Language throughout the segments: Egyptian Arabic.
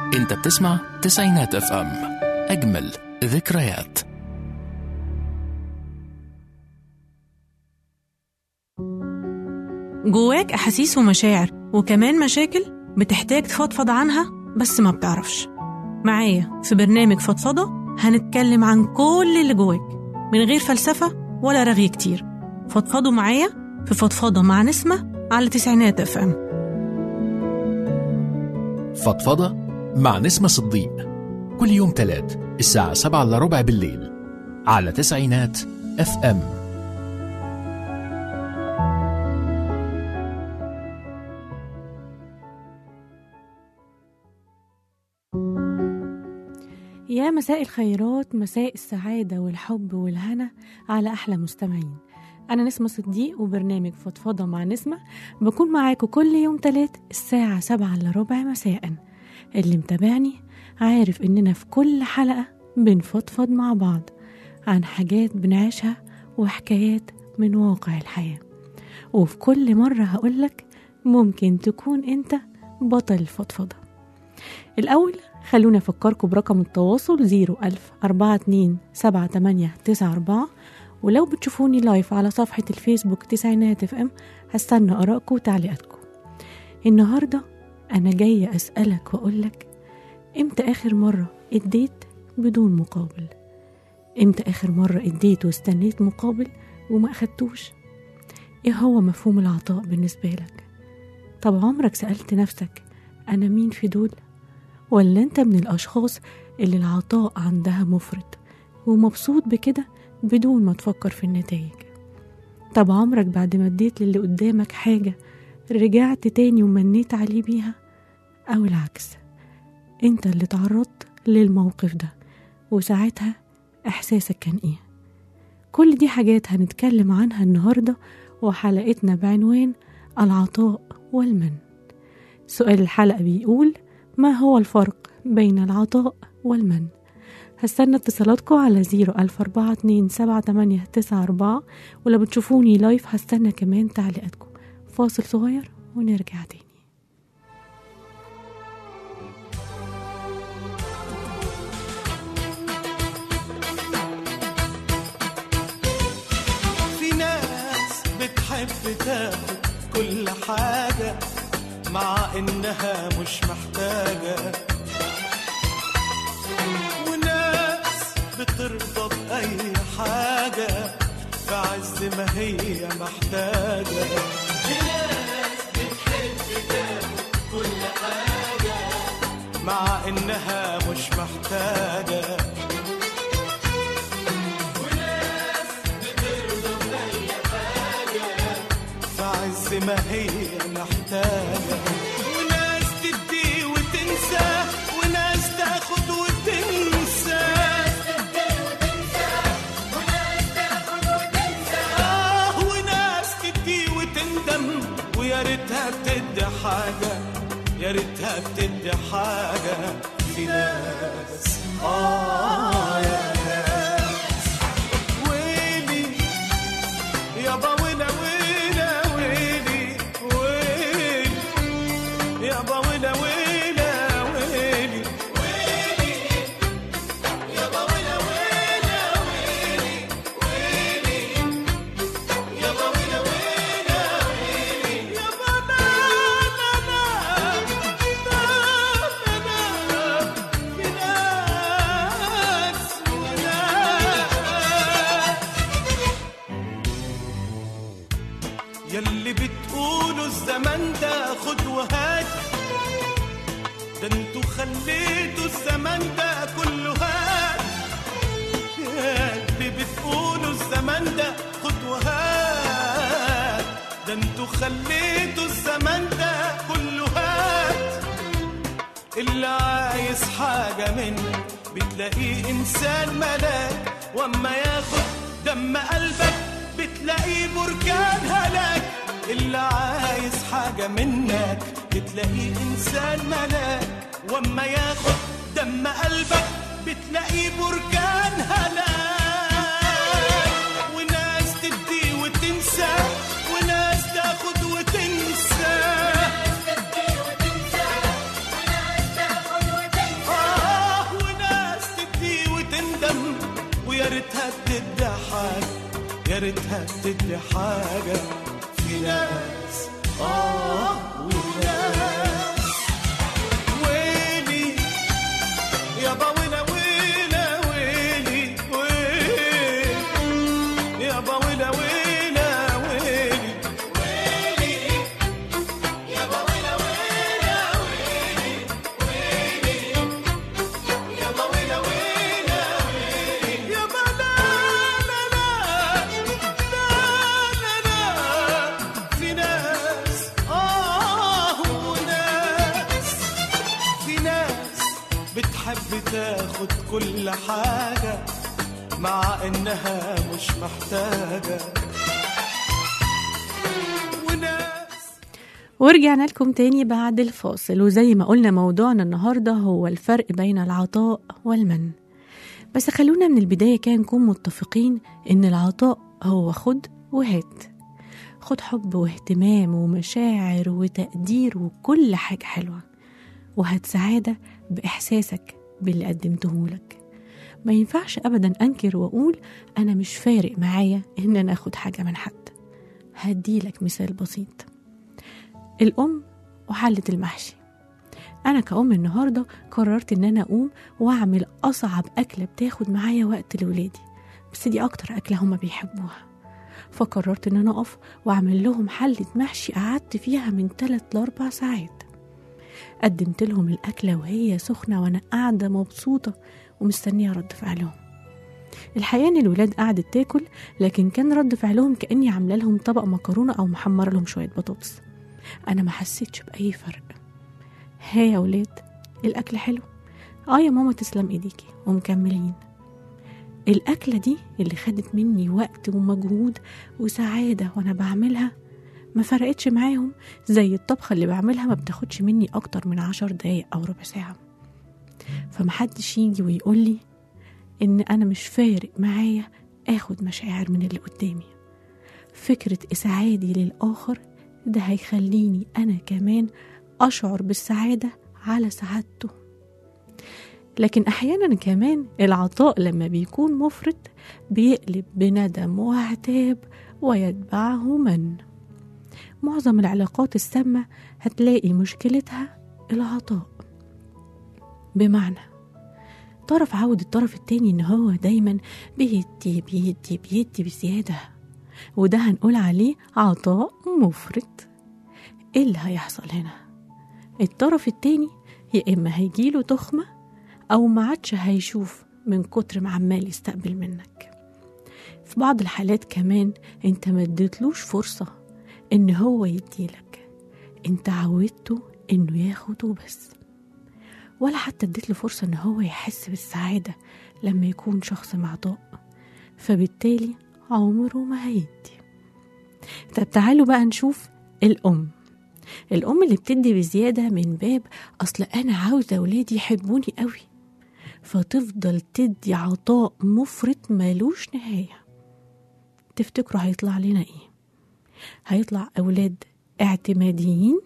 انت بتسمع تسعينات اف ام اجمل ذكريات جواك أحاسيس ومشاعر وكمان مشاكل بتحتاج تفضفض عنها بس ما بتعرفش معايا في برنامج فضفضة هنتكلم عن كل اللي جواك من غير فلسفة ولا رغي كتير فضفضوا معايا في فضفضة مع نسمة على تسعينات اف ام فضفضة مع نسمة صديق كل يوم تلات الساعة سبعة إلا ربع بالليل على تسعينات اف ام يا مساء الخيرات مساء السعادة والحب والهنا على أحلى مستمعين أنا نسمة صديق وبرنامج فضفضة مع نسمة بكون معاكم كل يوم تلات الساعة سبعة إلا ربع مساء اللي متابعني عارف إننا في كل حلقة بنفضفض مع بعض عن حاجات بنعيشها وحكايات من واقع الحياة وفي كل مرة هقولك ممكن تكون أنت بطل الفضفضة الأول خلونا أفكركم برقم التواصل 01000 42 7894 ولو بتشوفوني لايف على صفحة الفيسبوك تسعينات اف ام هستنى آرائكم وتعليقاتكم النهاردة أنا جاية أسألك وأقولك إمتى آخر مرة اديت بدون مقابل إمتى آخر مرة اديت واستنيت مقابل وما أخدتوش إيه هو مفهوم العطاء بالنسبة لك طب عمرك سألت نفسك أنا مين في دول ولا أنت من الأشخاص اللي العطاء عندها مفرط ومبسوط بكده بدون ما تفكر في النتائج طب عمرك بعد ما اديت للي قدامك حاجة رجعت تاني ومنيت عليه بيها أو العكس انت اللي تعرضت للموقف ده وساعتها إحساسك كان إيه كل دي حاجات هنتكلم عنها النهاردة وحلقتنا بعنوان العطاء والمن سؤال الحلقة بيقول ما هو الفرق بين العطاء والمن هستنى اتصالاتكم على زيرو ألف أربعة اتنين سبعة تمانية تسعة أربعة ولو بتشوفوني لايف هستنى كمان تعليقاتكم فاصل صغير ونرجع تاني في ناس بتحب تاخد كل حاجة مع إنها مش محتاجة وناس بترضى بأي حاجة في عز ما هي محتاجة في ناس بتحب تاخد كل حاجة مع إنها مش محتاجة في عز ما هي محتاجة وناس تدي وتنسى وناس تاخد وتنسى آه وناس تدي وتندم ويا ريتها بتدي حاجة يا ريتها بتدي حاجة في ناس آه يا ناس ويلي يابا ويلا ويلا ويلي ويلي يابا ويلا ويلا ويلي ويلي يابا ويلا ويلا ويلي ويلي يابا ويلا ويلا ويلي يابا لا لا لا لا لا لا في ناس وناس يلي بتقولوا الزمن ده خد وهات ده انتوا خليتوا الزمن ده كله هات يلي بتقولوا الزمن ده خد وهات ده انتوا خليتوا الزمن ده كله هات اللي عايز حاجة منك بتلاقيه إنسان ملاك وأما ياخد دم قلبك بتلاقيه بركان هلاك اللي عايز حاجة منك بتلاقيه إنسان ملاك وأما ياخد دم قلبك بتلاقيه بركان هلاك وناس تدي وتنسى وناس تاخد وتنسى يا ريتها بتدي حاجة في ناس آه وناس ويلي يابا ويلا ويلا ويلي ويلي يابا ويلا ويلا ويلي ويلي يابا ويلا ويلا ويلي ويلي يابا ويلا ويلا ويلي يابا لا لا لا لا لا لا في ناس آه وناس في ناس بتحب تاخد كل حاجة مع إنها مش محتاجة وناس ورجعنا لكم تاني بعد الفاصل وزي ما قلنا موضوعنا النهاردة هو الفرق بين العطاء والمن بس خلونا من البداية كده نكون متفقين إن العطاء هو خد وهات خد حب واهتمام ومشاعر وتقدير وكل حاجة حلوة وهات سعادة بإحساسك باللي قدمته لك ما ينفعش أبدا أنكر وأقول أنا مش فارق معايا إن أنا أخد حاجة من حد هديلك مثال بسيط الأم وحلة المحشي أنا كأم النهاردة قررت إن أنا أقوم وأعمل أصعب أكلة بتاخد معايا وقت لولادي بس دي أكتر أكلة هما بيحبوها فقررت إن أنا أقف وأعمل لهم حلة محشي قعدت فيها من 3 لأربع ساعات قدمت لهم الأكلة وهي سخنة وأنا قاعدة مبسوطة ومستنية رد فعلهم الحقيقة إن الولاد قعدت تاكل لكن كان رد فعلهم كأني عاملة لهم طبق مكرونة أو محمرة لهم شوية بطاطس أنا ما حسيتش بأي فرق ها يا ولاد الأكل حلو آه يا ماما تسلم إيديكي ومكملين الأكلة دي اللي خدت مني وقت ومجهود وسعادة وأنا بعملها ما فرقتش معاهم زي الطبخة اللي بعملها ما بتاخدش مني أكتر من عشر دقايق أو ربع ساعة فمحدش يجي ويقولي إن أنا مش فارق معايا آخد مشاعر من اللي قدامي فكرة إسعادي للآخر ده هيخليني أنا كمان أشعر بالسعادة على سعادته لكن أحيانا كمان العطاء لما بيكون مفرط بيقلب بندم وعتاب ويتبعه من معظم العلاقات السامة هتلاقي مشكلتها العطاء بمعنى طرف عود الطرف التاني ان هو دايما بيدي بيدي بيدي بزيادة وده هنقول عليه عطاء مفرط ايه اللي هيحصل هنا الطرف التاني يا اما هيجيله تخمة او ما عادش هيشوف من كتر ما عمال يستقبل منك في بعض الحالات كمان انت ما اديتلوش فرصة ان هو يديلك انت عودته انه ياخد وبس ولا حتى اديت له فرصة ان هو يحس بالسعادة لما يكون شخص معطاء فبالتالي عمره ما هيدي طب تعالوا بقى نشوف الأم الأم اللي بتدي بزيادة من باب أصل أنا عاوزة ولادي يحبوني قوي فتفضل تدي عطاء مفرط ملوش نهاية تفتكروا هيطلع لنا ايه هيطلع أولاد اعتماديين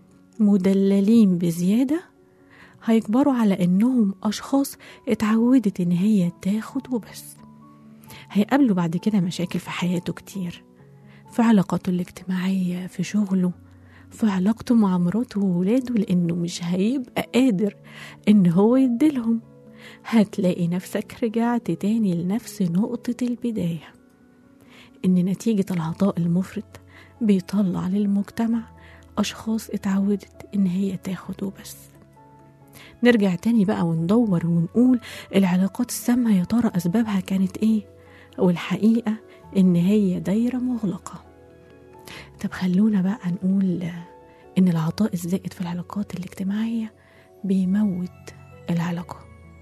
مدللين بزيادة هيكبروا على إنهم أشخاص اتعودت إن هي تاخد وبس هيقابلوا بعد كده مشاكل في حياته كتير في علاقاته الاجتماعية في شغله في علاقته مع مراته وولاده لأنه مش هيبقى قادر إن هو يديلهم هتلاقي نفسك رجعت تاني لنفس نقطة البداية إن نتيجة العطاء المفرط بيطلع للمجتمع أشخاص اتعودت إن هي تاخد وبس نرجع تاني بقى وندور ونقول العلاقات السامة يا ترى أسبابها كانت إيه والحقيقة إن هي دايرة مغلقة طب خلونا بقى نقول إن العطاء الزائد في العلاقات الاجتماعية بيموت العلاقة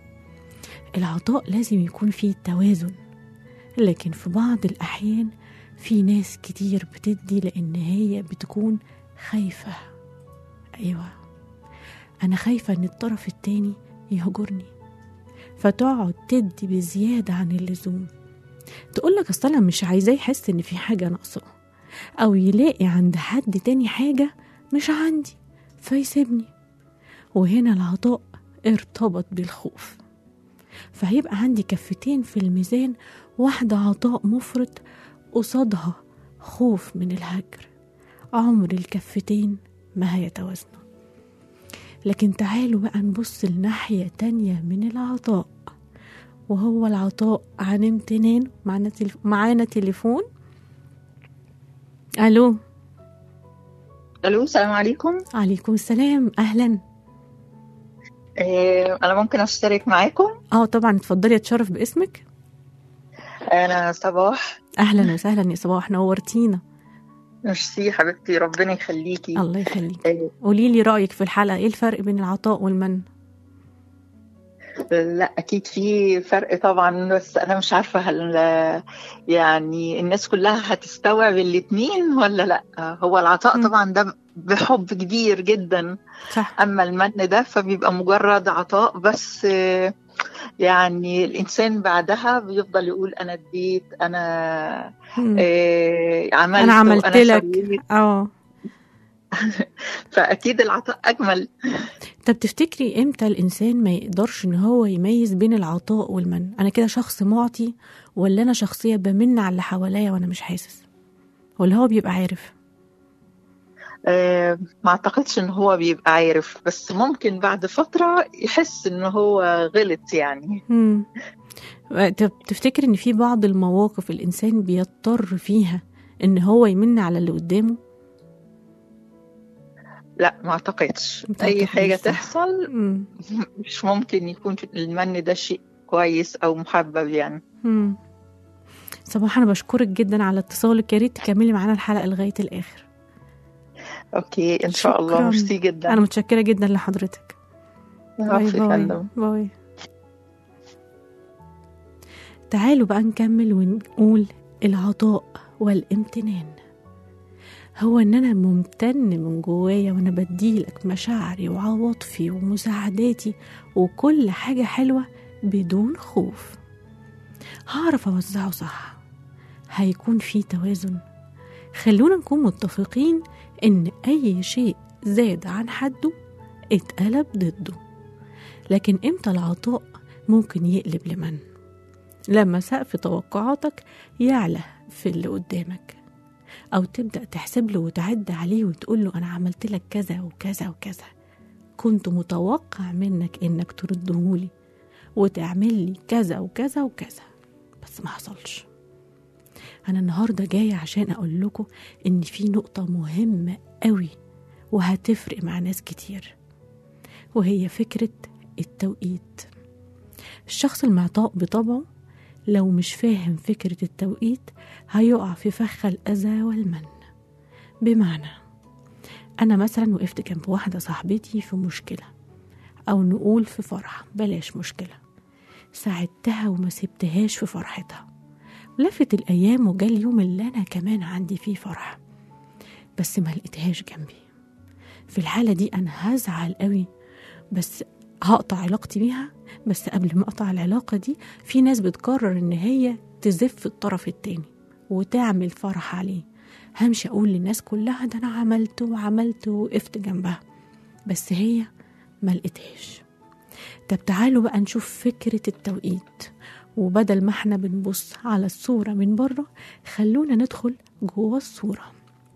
العطاء لازم يكون فيه توازن لكن في بعض الأحيان في ناس كتير بتدي لأن هي بتكون خايفة أيوة أنا خايفة إن الطرف التاني يهجرني فتقعد تدي بزيادة عن اللزوم تقولك أصل أنا مش عايزاه يحس إن في حاجة ناقصة أو يلاقي عند حد تاني حاجة مش عندي فيسيبني وهنا العطاء ارتبط بالخوف فهيبقى عندي كفتين في الميزان واحدة عطاء مفرط قصادها خوف من الهجر عمر الكفتين ما هيتوازنوا لكن تعالوا بقى نبص لناحية تانية من العطاء وهو العطاء عن امتنان معانا تلف... معانا تليفون الو الو السلام عليكم عليكم السلام اهلا آه، انا ممكن اشترك معاكم اه طبعا اتفضلي اتشرف باسمك انا صباح اهلا وسهلا يا صباح نورتينا ميرسي حبيبتي ربنا يخليكي الله يخليك آه، قولي لي رايك في الحلقه ايه الفرق بين العطاء والمن لا اكيد في فرق طبعا بس انا مش عارفه هل يعني الناس كلها هتستوعب الاتنين ولا لا هو العطاء مم. طبعا ده بحب كبير جدا صح اما المن ده فبيبقى مجرد عطاء بس آه، يعني الانسان بعدها بيفضل يقول انا اديت انا مم. آه، عملت انا عملت وأنا لك سويت. اه فاكيد العطاء اجمل طب تفتكري امتى الانسان ما يقدرش ان هو يميز بين العطاء والمن انا كده شخص معطي ولا انا شخصيه بمن على اللي حواليا وانا مش حاسس ولا هو بيبقى عارف آه، ما اعتقدش ان هو بيبقى عارف بس ممكن بعد فترة يحس ان هو غلط يعني مم. طب تفتكري ان في بعض المواقف الانسان بيضطر فيها ان هو يمن على اللي قدامه لا ما اعتقدش ما اي تعتقديش حاجة صح. تحصل مم. مش ممكن يكون في المن ده شيء كويس او محبب يعني مم. صباح انا بشكرك جدا على اتصالك يا ريت تكملي معانا الحلقه لغايه الاخر اوكي ان شاء الله شكراً. ميرسي جدا انا متشكره جدا لحضرتك باي عفوا يا باي فندم باي تعالوا بقى نكمل ونقول العطاء والامتنان هو ان انا ممتن من جوايا وانا بديلك مشاعري وعواطفي ومساعداتي وكل حاجة حلوة بدون خوف هعرف اوزعه صح هيكون في توازن خلونا نكون متفقين ان اي شيء زاد عن حده اتقلب ضده لكن امتى العطاء ممكن يقلب لمن لما سقف توقعاتك يعلى في اللي قدامك أو تبدأ تحسب له وتعد عليه وتقول له أنا عملت لك كذا وكذا وكذا كنت متوقع منك إنك تردهولي وتعمل لي كذا وكذا وكذا بس ما حصلش أنا النهاردة جاية عشان أقول لكم إن في نقطة مهمة قوي وهتفرق مع ناس كتير وهي فكرة التوقيت الشخص المعطاء بطبعه لو مش فاهم فكرة التوقيت هيقع في فخ الأذى والمن بمعنى أنا مثلا وقفت جنب واحدة صاحبتي في مشكلة أو نقول في فرح بلاش مشكلة ساعدتها وما سبتهاش في فرحتها لفت الأيام وجا اليوم اللي أنا كمان عندي فيه فرح بس ما لقيتهاش جنبي في الحالة دي أنا هزعل قوي بس هقطع علاقتي بيها بس قبل ما اقطع العلاقة دي في ناس بتقرر ان هي تزف الطرف التاني وتعمل فرح عليه همشي اقول للناس كلها ده انا عملت وعملت وقفت جنبها بس هي ما لقيتهاش طب تعالوا بقى نشوف فكرة التوقيت وبدل ما احنا بنبص على الصورة من بره خلونا ندخل جوه الصورة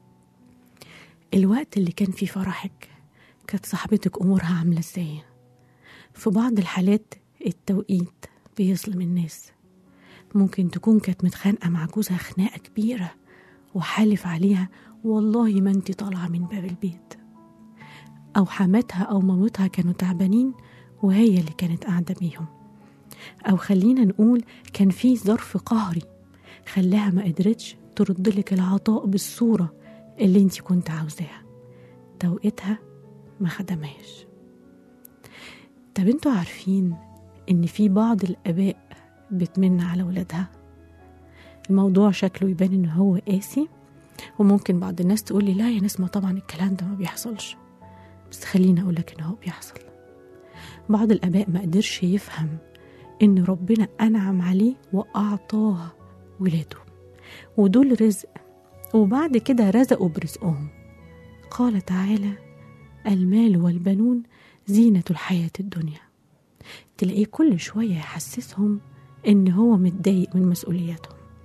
الوقت اللي كان فيه فرحك كانت صاحبتك أمورها عاملة ازاي في بعض الحالات التوقيت بيظلم الناس ممكن تكون كانت متخانقة مع جوزها خناقة كبيرة وحالف عليها والله ما انت طالعة من باب البيت أو حماتها أو مامتها كانوا تعبانين وهي اللي كانت قاعدة بيهم أو خلينا نقول كان في ظرف قهري خلاها ما قدرتش تردلك العطاء بالصورة اللي انت كنت عاوزاها توقيتها ما خدمهاش طب انتوا عارفين ان في بعض الاباء بتمن على ولادها الموضوع شكله يبان ان هو قاسي وممكن بعض الناس تقول لي لا يا نسمة طبعا الكلام ده ما بيحصلش بس خليني اقولك ان هو بيحصل بعض الاباء ما قدرش يفهم ان ربنا انعم عليه واعطاه ولاده ودول رزق وبعد كده رزقوا برزقهم قال تعالى المال والبنون زينة الحياة الدنيا تلاقيه كل شوية يحسسهم إن هو متضايق من مسؤولياتهم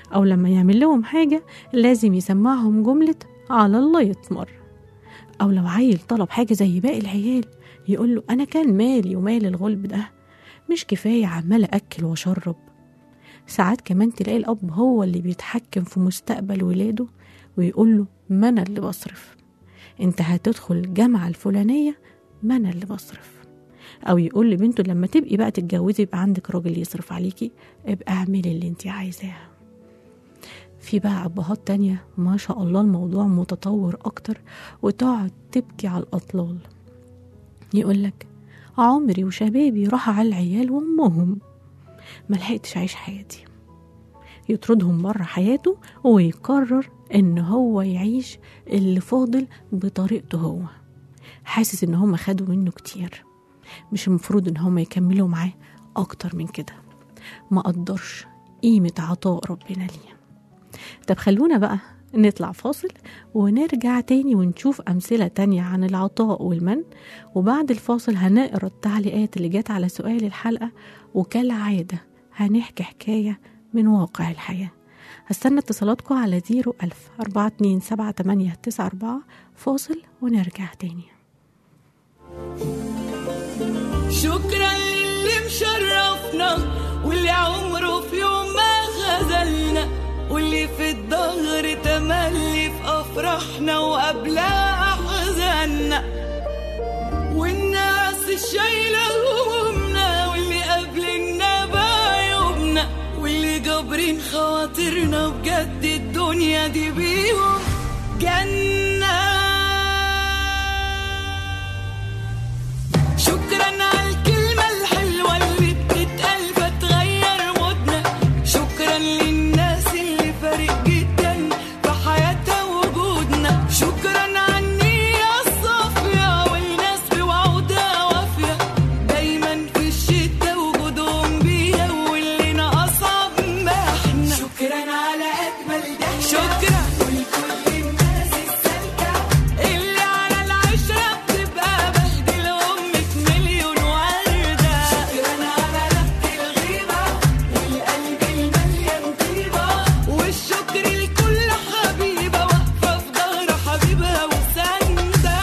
أو لما يعمل لهم حاجة لازم يسمعهم جملة على الله يتمر أو لو عيل طلب حاجة زي باقي العيال يقول له أنا كان مالي ومال الغلب ده مش كفاية عمال أكل وأشرب ساعات كمان تلاقي الأب هو اللي بيتحكم في مستقبل ولاده ويقول له ما أنا اللي بصرف أنت هتدخل الجامعة الفلانية ما أنا اللي بصرف أو يقول لبنته لما تبقي بقى تتجوزي يبقى عندك راجل يصرف عليكي ابقى اعملي اللي انت عايزاه في بقى أبهات تانية ما شاء الله الموضوع متطور أكتر وتقعد تبكي على الأطلال يقولك عمري وشبابي راح على العيال وأمهم ملحقتش أعيش حياتي يطردهم بره حياته ويقرر إن هو يعيش اللي فاضل بطريقته هو حاسس إن هم خدوا منه كتير مش المفروض إن هم يكملوا معاه أكتر من كده ما قدرش قيمة عطاء ربنا ليه طب خلونا بقى نطلع فاصل ونرجع تاني ونشوف أمثلة تانية عن العطاء والمن وبعد الفاصل هنقرا التعليقات اللي جت على سؤال الحلقة وكالعادة هنحكي حكاية من واقع الحياة هستنى اتصالاتكم على زيرو ألف أربعة اتنين سبعة تمانية تسعة أربعة فاصل ونرجع تاني شكرا للي مشرفنا واللي عمره في يوم ما خذلنا واللي في الظهر تملي في افراحنا وقبلها احزاننا والناس الشايله همومنا واللي قابلنا بعيوبنا واللي جابرين خواطرنا بجد الدنيا دي بيهم جنه شكرا على الكلمة الحلوة اللي بتتقال فتغير مودنا شكرا للناس اللي فارق جدا في حياتها وجودنا شكرا على النية الصافية والناس بوعودها وافية دايما في الشتا وجودهم بيها واللي ناقصها بمحنا شكرا على أجمل ده شكرا ولكل الناس السالكة اللي على العشرة بتبقى بهدل أمك مليون وردة شكرا على لفت الغيبة والقلب المليان طيبة والشكر لكل حبيبة واقفة في ظهر حبيبها وساندة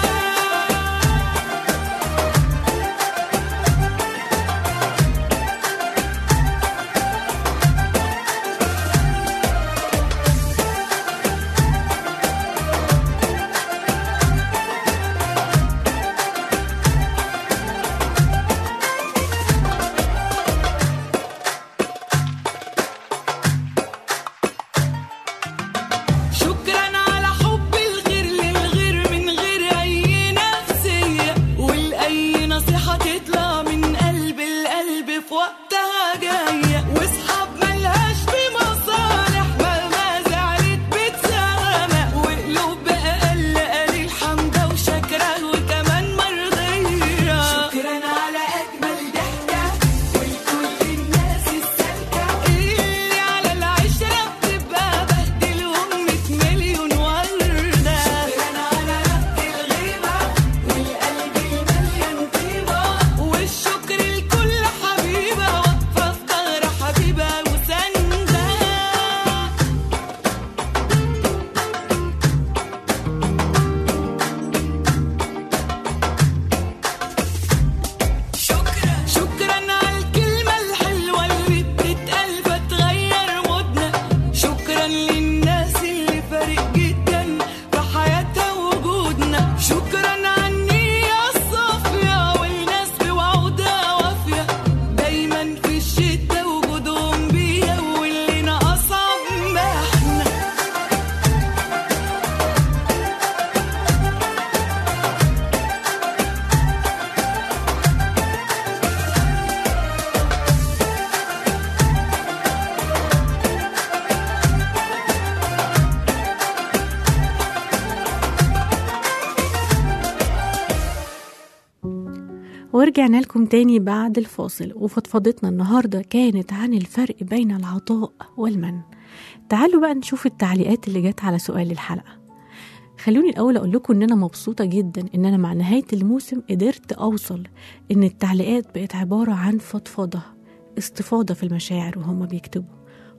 شكرا على حب الغير للغير من غير اي نفسيه والاي نصيحه تطلع من قلب القلب في وقتها جايه واصحاب ملهاش في مصالح مهما زعلت بتسامح وقلوب بأقل قليل حمده وشكره وكمان مرضيه شكرا على اجمل ضحكه ولكل الناس السالكه اللي على العشره بتبقى بهدل أمك مليون وردة شكرا على ربط الغيبة والقلب المليان طيبة والشكر لكل حبيبة واقفة في ظهر حبيبها وساندة شكرا شكرا على الكلمة الحلوة اللي بتتقال فتغير مودنا شكرا للناس اللي فارق جدا في حياتها وجودنا شكرا على النية الصافية والناس بوعودها وافية دايما في الشتا وجودهم بيها واللي ناقصها بمحنا ورجعنا لكم تاني بعد الفاصل وفضفضتنا النهاردة كانت عن الفرق بين العطاء والمن تعالوا بقى نشوف التعليقات اللي جت على سؤال الحلقة خلوني الأول أقول لكم إن أنا مبسوطة جدا إن أنا مع نهاية الموسم قدرت أوصل إن التعليقات بقت عبارة عن فضفضة استفاضة في المشاعر وهم بيكتبوا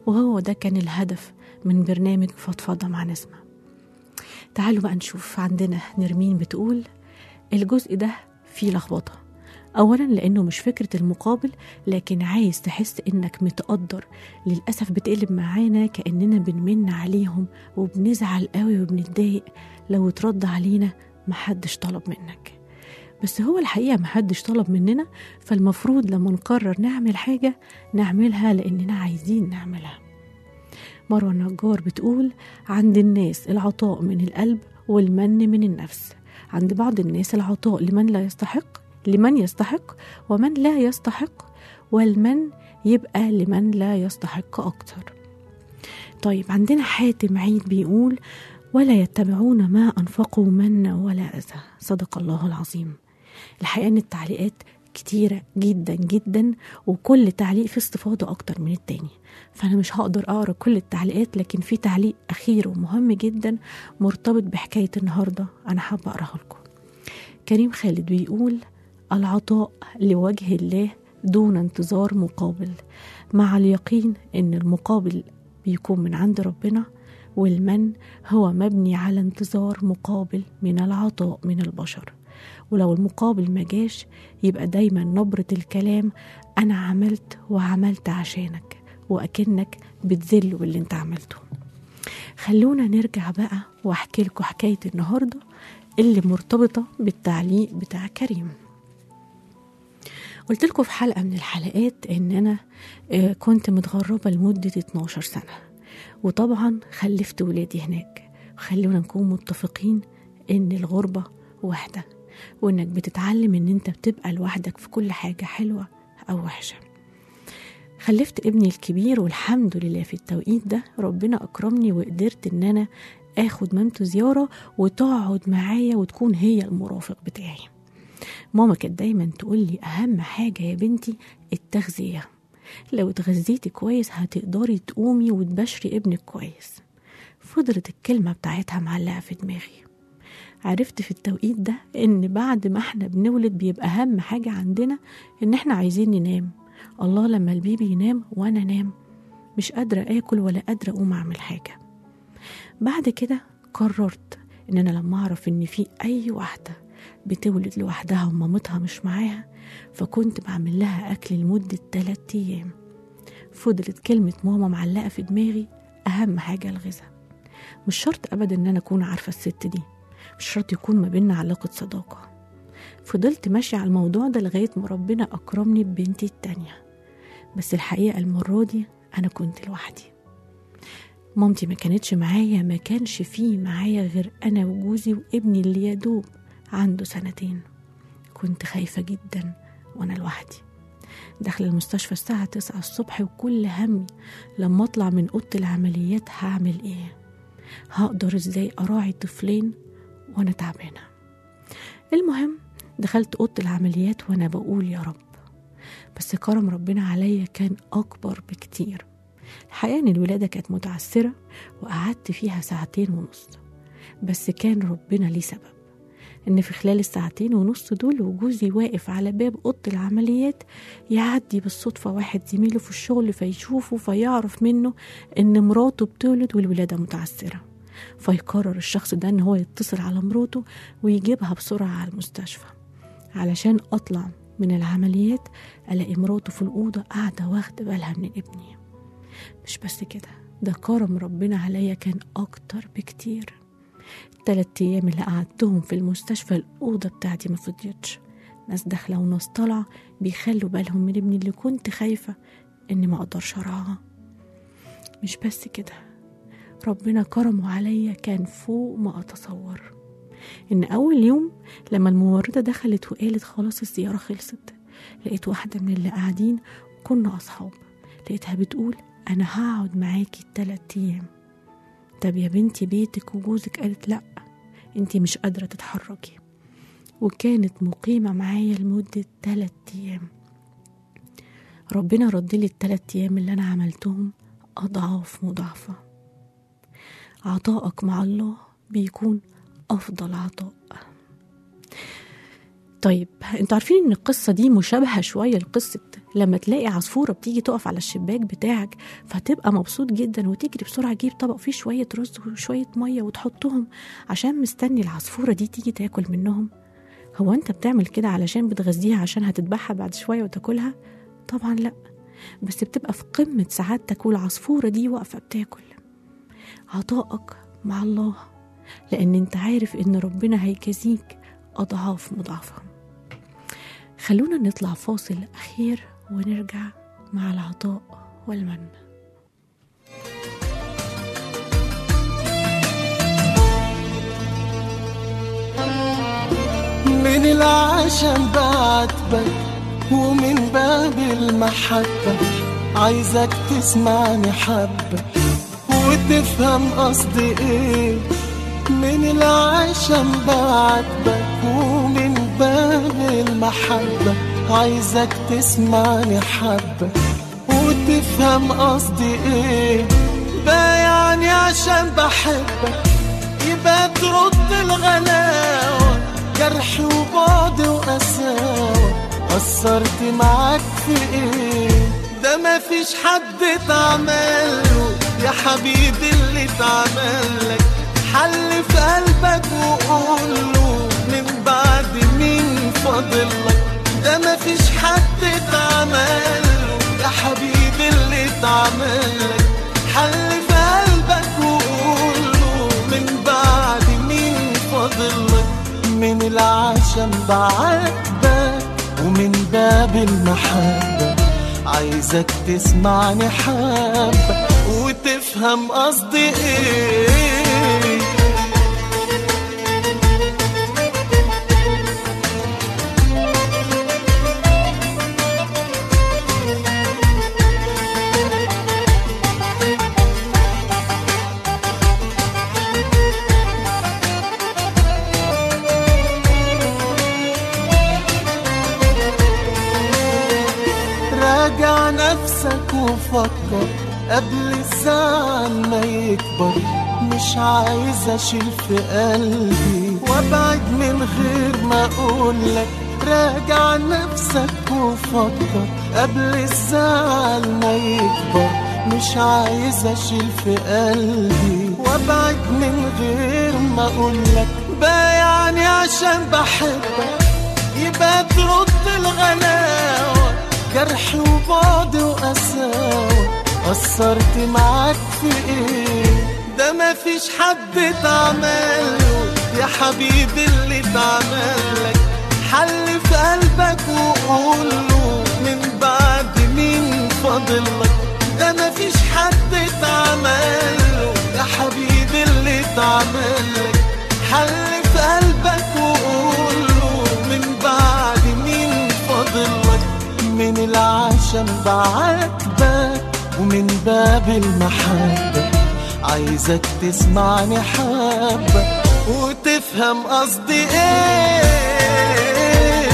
وهو ده كان الهدف من برنامج فضفضة مع نسمة تعالوا بقى نشوف عندنا نرمين بتقول الجزء ده فيه لخبطة أولا لأنه مش فكرة المقابل لكن عايز تحس إنك متقدر للأسف بتقلب معانا كأننا بنمن عليهم وبنزعل قوي وبنتضايق لو اترد علينا محدش طلب منك بس هو الحقيقة محدش طلب مننا فالمفروض لما نقرر نعمل حاجة نعملها لأننا عايزين نعملها مروة النجار بتقول عند الناس العطاء من القلب والمن من النفس عند بعض الناس العطاء لمن لا يستحق لمن يستحق ومن لا يستحق والمن يبقى لمن لا يستحق أكتر طيب عندنا حاتم عيد بيقول ولا يتبعون ما أنفقوا منا ولا أذى صدق الله العظيم الحقيقة أن التعليقات كتيرة جدا جدا وكل تعليق فيه استفاضة أكتر من التاني فأنا مش هقدر أقرأ كل التعليقات لكن في تعليق أخير ومهم جدا مرتبط بحكاية النهاردة أنا حابة أقرأها لكم كريم خالد بيقول العطاء لوجه الله دون انتظار مقابل مع اليقين ان المقابل بيكون من عند ربنا والمن هو مبني على انتظار مقابل من العطاء من البشر ولو المقابل ما جاش يبقى دايما نبرة الكلام أنا عملت وعملت عشانك وأكنك بتذل باللي انت عملته خلونا نرجع بقى واحكي لكم حكاية النهاردة اللي مرتبطة بالتعليق بتاع كريم قلت لكم في حلقة من الحلقات إن أنا آه، كنت متغربة لمدة 12 سنة وطبعا خلفت ولادي هناك خلونا نكون متفقين إن الغربة واحدة وإنك بتتعلم إن أنت بتبقى لوحدك في كل حاجة حلوة أو وحشة خلفت ابني الكبير والحمد لله في التوقيت ده ربنا أكرمني وقدرت إن أنا آخد مامته زيارة وتقعد معايا وتكون هي المرافق بتاعي ماما كانت دايما تقول لي أهم حاجة يا بنتي التغذية لو اتغذيتي كويس هتقدري تقومي وتبشري ابنك كويس فضلت الكلمة بتاعتها معلقة في دماغي عرفت في التوقيت ده ان بعد ما احنا بنولد بيبقى اهم حاجة عندنا ان احنا عايزين ننام الله لما البيبي ينام وانا انام مش قادرة اكل ولا قادرة اقوم اعمل حاجة بعد كده قررت ان انا لما اعرف ان في اي واحدة بتولد لوحدها ومامتها مش معاها فكنت بعمل لها اكل لمدة 3 ايام فضلت كلمة ماما معلقة في دماغي اهم حاجة الغذاء مش شرط ابدا ان انا اكون عارفة الست دي مش شرط يكون ما بيننا علاقة صداقة فضلت ماشية على الموضوع ده لغاية ما ربنا أكرمني ببنتي التانية بس الحقيقة المرة دي أنا كنت لوحدي مامتي ما كانتش معايا ما كانش فيه معايا غير أنا وجوزي وابني اللي يدوب عنده سنتين كنت خايفة جدا وأنا لوحدي داخل المستشفى الساعة تسعة الصبح وكل همي لما أطلع من أوضة العمليات هعمل إيه هقدر إزاي أراعي طفلين وأنا تعبانة المهم دخلت أوضة العمليات وأنا بقول يا رب بس كرم ربنا عليا كان أكبر بكتير الحقيقة إن الولادة كانت متعسرة وقعدت فيها ساعتين ونص بس كان ربنا ليه سبب إن في خلال الساعتين ونص دول وجوزي واقف على باب أوضة العمليات يعدي بالصدفة واحد زميله في الشغل فيشوفه فيعرف منه إن مراته بتولد والولادة متعسرة فيقرر الشخص ده إن هو يتصل على مراته ويجيبها بسرعة على المستشفى علشان أطلع من العمليات ألاقي مراته في الأوضة قاعدة واخدة بالها من ابني مش بس كده ده كرم ربنا عليا كان أكتر بكتير التلات أيام اللي قعدتهم في المستشفى الأوضة بتاعتي ما فضيتش ناس داخلة وناس طالعة بيخلوا بالهم من ابني اللي كنت خايفة إني ما أقدرش أرعاه مش بس كده ربنا كرمه عليا كان فوق ما أتصور إن أول يوم لما الممرضة دخلت وقالت خلاص الزيارة خلصت لقيت واحدة من اللي قاعدين كنا أصحاب لقيتها بتقول أنا هقعد معاكي التلات أيام طب يا بنتي بيتك وجوزك قالت لأ انتي مش قادرة تتحركي وكانت مقيمة معايا لمدة تلات أيام ربنا ردلي التلات أيام اللي أنا عملتهم أضعاف مضاعفة عطائك مع الله بيكون أفضل عطاء طيب انتوا عارفين ان القصة دي مشابهة شوية لقصة لما تلاقي عصفورة بتيجي تقف على الشباك بتاعك فتبقى مبسوط جدا وتجري بسرعة تجيب طبق فيه شوية رز وشوية مية وتحطهم عشان مستني العصفورة دي تيجي تاكل منهم هو انت بتعمل كده علشان بتغذيها عشان هتذبحها بعد شوية وتاكلها طبعا لا بس بتبقى في قمة سعادتك والعصفورة دي واقفة بتاكل عطائك مع الله لأن انت عارف ان ربنا هيجازيك أضعاف مضاعفة خلونا نطلع فاصل أخير ونرجع مع العطاء والمن من العشم بعاتبك ومن باب المحبة عايزك تسمعني حبة وتفهم قصدي ايه من العشم بعاتبك ومن باب المحبة عايزك تسمعني حبة وتفهم قصدي ايه بايعني عشان بحبك يبقى ترد الغلاوة جرح وبعد وقساوة قصرت معاك في ايه ده مفيش حد اتعمله يا حبيبي اللي اتعملك حل في قلبك وقوله من بعد مين فاضلك ده مفيش حد اتعمله يا حبيبي اللي اتعملك حل في قلبك وقوله من بعد مين فاضلك من العشم بعاتبك ومن باب المحبة عايزك تسمعني حبة وتفهم قصدي ايه راجع نفسك وفكر قبل الزعل ما يكبر مش عايز اشيل في قلبي وابعد من غير ما اقولك راجع نفسك وفكر قبل الزعل ما يكبر مش عايز اشيل في قلبي وابعد من غير ما اقولك بايعني عشان بحبك يبقى ترد الغلاوة جرح وبعد وقساوة قصرت معاك في ايه ده مفيش حد اتعمله يا حبيبي اللي اتعملك حل في قلبك وقوله من بعد مين فاضلك ده مفيش حد اتعمله يا حبيبي اللي اتعملك حل في قلبك وقوله من بعد مين فاضلك من العشم بعاتبك ومن باب المحبة عايزك تسمعني حبة وتفهم قصدي ايه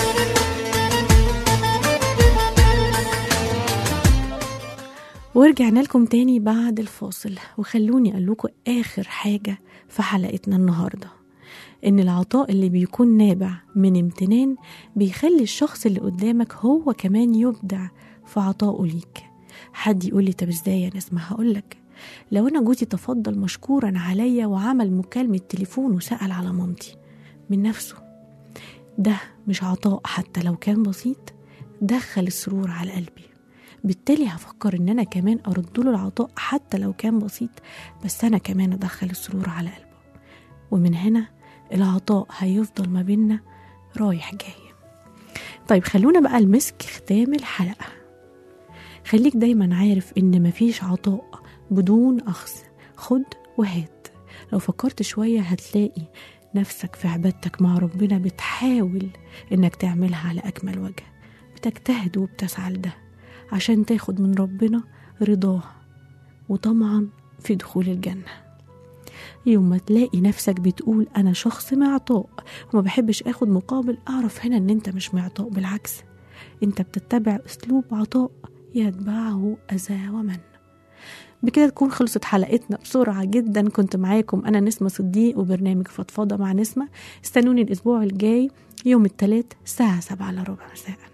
ورجعنا لكم تاني بعد الفاصل وخلوني أقول لكم آخر حاجة في حلقتنا النهاردة إن العطاء اللي بيكون نابع من امتنان بيخلي الشخص اللي قدامك هو كمان يبدع في عطائه ليك حد يقول لي طب ازاي يا نسمة هقولك لو أنا جوزي تفضل مشكورا عليا وعمل مكالمة تليفون وسأل على مامتي من نفسه ده مش عطاء حتى لو كان بسيط دخل السرور على قلبي بالتالي هفكر ان انا كمان ارد له العطاء حتى لو كان بسيط بس انا كمان ادخل السرور على قلبه ومن هنا العطاء هيفضل ما بينا رايح جاي طيب خلونا بقى المسك ختام الحلقة خليك دايما عارف ان مفيش عطاء بدون اخذ خد وهات لو فكرت شوية هتلاقي نفسك في عبادتك مع ربنا بتحاول انك تعملها على اكمل وجه بتجتهد وبتسعى لده عشان تاخد من ربنا رضاه وطمعا في دخول الجنة يوم ما تلاقي نفسك بتقول أنا شخص معطاء وما بحبش أخد مقابل أعرف هنا إن أنت مش معطاء بالعكس أنت بتتبع أسلوب عطاء يتبعه أذى ومن بكده تكون خلصت حلقتنا بسرعة جدا كنت معاكم أنا نسمة صديق وبرنامج فضفاضة مع نسمة استنوني الأسبوع الجاي يوم الثلاث الساعة سبعة إلا ربع مساءً